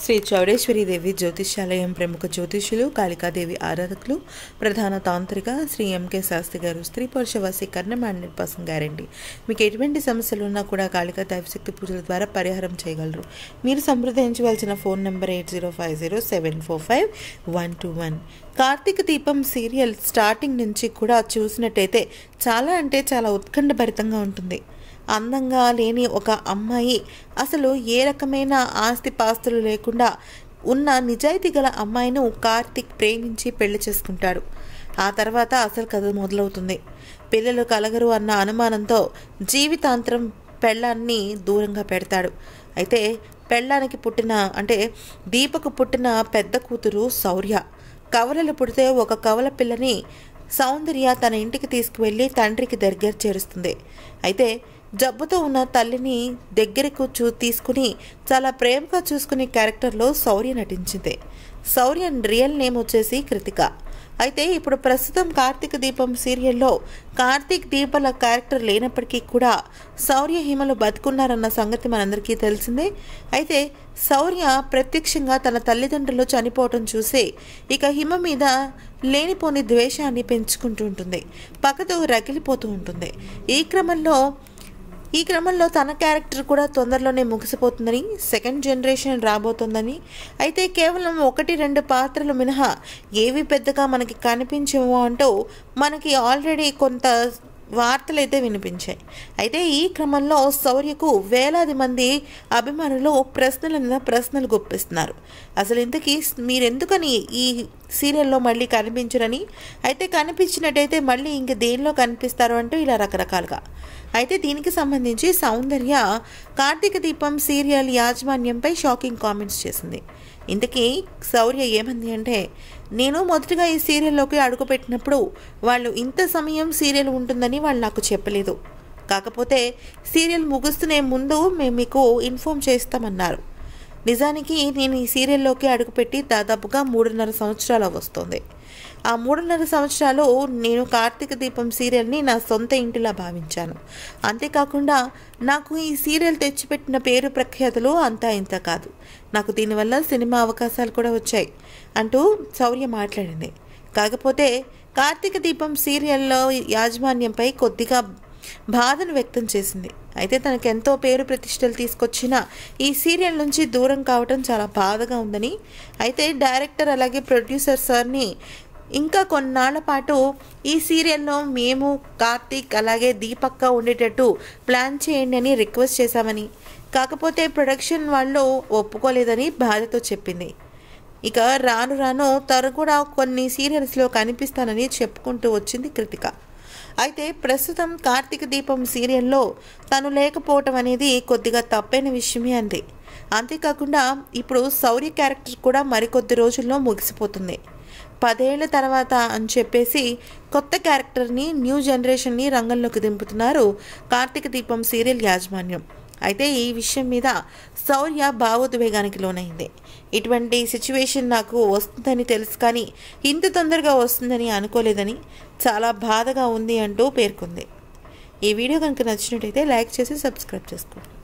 శ్రీ చౌడేశ్వరీదేవి జ్యోతిష్యాలయం ప్రముఖ జ్యోతిష్యులు కాళికాదేవి ఆరాధకులు ప్రధాన తాంత్రిక శ్రీ ఎంకే శాస్త్రి గారు స్త్రీ పురుష వశీకరణ హండ్రెడ్ పర్సెంట్ గ్యారంటీ మీకు ఎటువంటి సమస్యలు ఉన్నా కూడా కాళికా దైవశక్తి పూజల ద్వారా పరిహారం చేయగలరు మీరు సంప్రదించవలసిన phone number eight zero five zero seven four five one two one Karthika Deepam serial starting నుంచి కూడా చూసినట్టయితే చాలా అంటే చాలా ఉత్కంఠభరితంగా ఉంటుంది అందంగా లేని ఒక అమ్మాయి అసలు ఏ రకమైన ఆస్తి పాస్తులు లేకుండా ఉన్న నిజాయితీ గల అమ్మాయిను కార్తిక్ ప్రేమించి పెళ్లి చేసుకుంటాడు ఆ తర్వాత అసలు కథ మొదలవుతుంది పిల్లలు కలగరు అన్న అనుమానంతో జీవితాంతరం పెళ్ళాన్ని దూరంగా పెడతాడు అయితే పెళ్ళానికి పుట్టిన అంటే దీపకు పుట్టిన పెద్ద కూతురు శౌర్య కవలలు పుడితే ఒక కవల పిల్లని సౌందర్య తన ఇంటికి తీసుకువెళ్ళి తండ్రికి దగ్గర చేరుస్తుంది అయితే జబ్బుతో ఉన్న తల్లిని దగ్గరకు చూ తీసుకుని చాలా ప్రేమగా చూసుకునే క్యారెక్టర్లో శౌర్య నటించింది శౌర్య రియల్ నేమ్ వచ్చేసి కృతిక అయితే ఇప్పుడు ప్రస్తుతం కార్తీక దీపం సీరియల్లో కార్తీక్ దీపాల క్యారెక్టర్ లేనప్పటికీ కూడా శౌర్య హిమలు బతుకున్నారన్న సంగతి మనందరికీ తెలిసిందే అయితే శౌర్య ప్రత్యక్షంగా తన తల్లిదండ్రులు చనిపోవటం చూసి ఇక హిమ మీద లేనిపోని ద్వేషాన్ని పెంచుకుంటూ ఉంటుంది పక్కతో రగిలిపోతూ ఉంటుంది ఈ క్రమంలో ఈ క్రమంలో తన క్యారెక్టర్ కూడా తొందరలోనే ముగిసిపోతుందని సెకండ్ జనరేషన్ రాబోతుందని అయితే కేవలం ఒకటి రెండు పాత్రలు మినహా ఏవి పెద్దగా మనకి కనిపించవు అంటూ మనకి ఆల్రెడీ కొంత వార్తలు అయితే వినిపించాయి అయితే ఈ క్రమంలో శౌర్యకు వేలాది మంది అభిమానులు ప్రశ్నల మీద ప్రశ్నలు గుప్పిస్తున్నారు అసలు ఇంతకీ మీరెందుకని ఈ సీరియల్లో మళ్ళీ కనిపించరని అయితే కనిపించినట్టయితే మళ్ళీ ఇంక దేనిలో కనిపిస్తారు అంటూ ఇలా రకరకాలుగా అయితే దీనికి సంబంధించి సౌందర్య కార్తీక దీపం సీరియల్ యాజమాన్యంపై షాకింగ్ కామెంట్స్ చేసింది ఇంతకీ శౌర్య ఏమంది అంటే నేను మొదటగా ఈ సీరియల్లోకి అడుగుపెట్టినప్పుడు వాళ్ళు ఇంత సమయం సీరియల్ ఉంటుందని వాళ్ళు నాకు చెప్పలేదు కాకపోతే సీరియల్ ముగుస్తునే ముందు మేము మీకు ఇన్ఫామ్ చేస్తామన్నారు నిజానికి నేను ఈ సీరియల్లోకి అడుగుపెట్టి దాదాపుగా మూడున్నర సంవత్సరాలు వస్తుంది ఆ మూడున్నర సంవత్సరాలు నేను కార్తీక దీపం సీరియల్ని నా సొంత ఇంటిలా భావించాను అంతేకాకుండా నాకు ఈ సీరియల్ తెచ్చిపెట్టిన పేరు ప్రఖ్యాతులు అంతా ఇంత కాదు నాకు దీనివల్ల సినిమా అవకాశాలు కూడా వచ్చాయి అంటూ శౌర్య మాట్లాడింది కాకపోతే కార్తీక దీపం సీరియల్లో యాజమాన్యంపై కొద్దిగా బాధను వ్యక్తం చేసింది అయితే తనకు ఎంతో పేరు ప్రతిష్టలు తీసుకొచ్చిన ఈ సీరియల్ నుంచి దూరం కావటం చాలా బాధగా ఉందని అయితే డైరెక్టర్ అలాగే ప్రొడ్యూసర్ సార్ని ఇంకా కొన్నాళ్ల పాటు ఈ సీరియల్లో మేము కార్తీక్ అలాగే దీపక్క ఉండేటట్టు ప్లాన్ చేయండి అని రిక్వెస్ట్ చేశామని కాకపోతే ప్రొడక్షన్ వాళ్ళు ఒప్పుకోలేదని బాధతో చెప్పింది ఇక రాను రాను తను కూడా కొన్ని సీరియల్స్లో కనిపిస్తానని చెప్పుకుంటూ వచ్చింది కృతిక అయితే ప్రస్తుతం కార్తీక దీపం సీరియల్లో తను లేకపోవటం అనేది కొద్దిగా తప్పైన విషయమే అంది అంతేకాకుండా ఇప్పుడు శౌర్య క్యారెక్టర్ కూడా మరికొద్ది రోజుల్లో ముగిసిపోతుంది పదేళ్ల తర్వాత అని చెప్పేసి కొత్త క్యారెక్టర్ని న్యూ జనరేషన్ని రంగంలోకి దింపుతున్నారు కార్తీక దీపం సీరియల్ యాజమాన్యం అయితే ఈ విషయం మీద శౌర్య భావోద్వేగానికి లోనైంది ఇటువంటి సిచ్యువేషన్ నాకు వస్తుందని తెలుసు కానీ ఇంత తొందరగా వస్తుందని అనుకోలేదని చాలా బాధగా ఉంది అంటూ పేర్కొంది ఈ వీడియో కనుక నచ్చినట్టయితే లైక్ చేసి సబ్స్క్రైబ్ చేసుకోండి